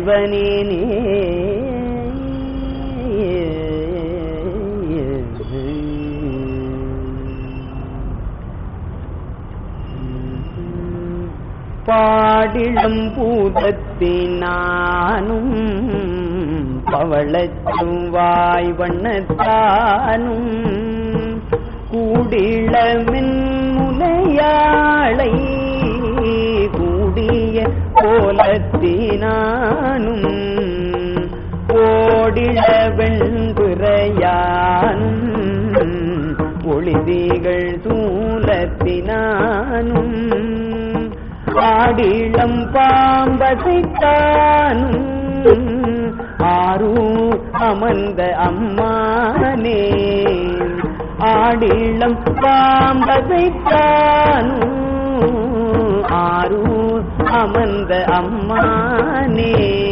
கள்வனேனே பாடிளம் பூதத்தினானும் பவளச்சுவாய் வண்ணத்தானும் கூடிளமின் முனையாளை கூடிய கோலத்தினானும் ஓடிள வெண்புறையானும் ஒளிதிகள் தூலத்தினானும் ஆடிளம் பாம்பசைத்தானும் ஆரூர் அமர்ந்த அம்மானே ஆடிளம் பாம்பசைத்தானும் ஆரூர் அமர்ந்த அம்மானே